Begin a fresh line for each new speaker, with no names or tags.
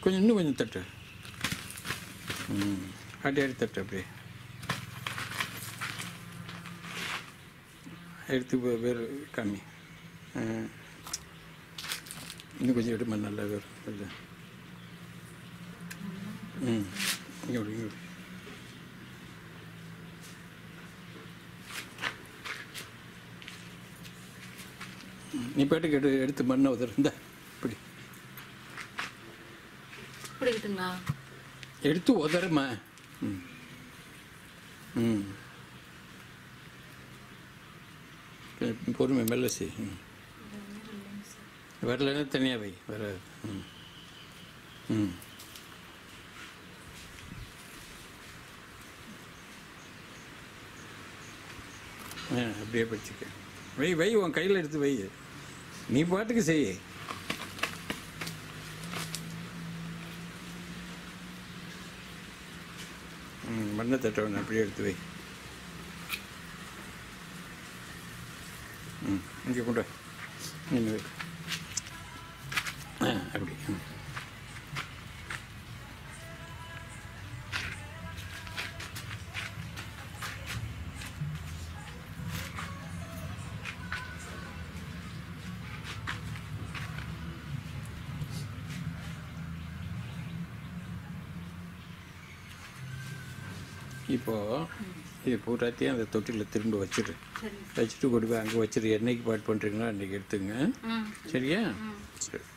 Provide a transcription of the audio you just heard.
கொஞ்சம் இன்னும் கொஞ்சம் தட்டு ம் அடி அடி தட்டு அப்படியே எடுத்து வே- வேறு காமி ஆ. இன்னும் கொஞ்சம் எடுமா நல்லா வேறு கொஞ்சம் ம் இங்கே விடு இங்கே விடு ம், நீ பாட்டுக்கு எடு எடுத்து மண்ணை உதறந்தா இப்படி
பிடிக்கட்டுங்களா
எடுத்து உதறமா ம் ம் கொஞ்சம் பொறுமை மெல்ல செய் ம் வரலன்னா தனியாக வை வராது ம் ம் ஆ அப்படியே படிச்சுக்க வை வை உன் கையில் எடுத்து வை நீ பாட்டுக்கு செய் ம் மண்ணை தட்ட வேணாம் அப்படியே எடுத்து வை ம் இங்கே கொண்டு வா. இங்கே வை ஆ அப்படி ம் இப்போது இது பூராத்தையும் அந்த தொட்டியில் திரும்ப வச்சிடு
சரி
வச்சுட்டு கொண்டு போய் அங்கே வச்சிரு என்னைக்கு பாட்டு பண்ணுறீங்களோ அன்றைக்கி எடுத்துங்க
ம்
சரியா சரி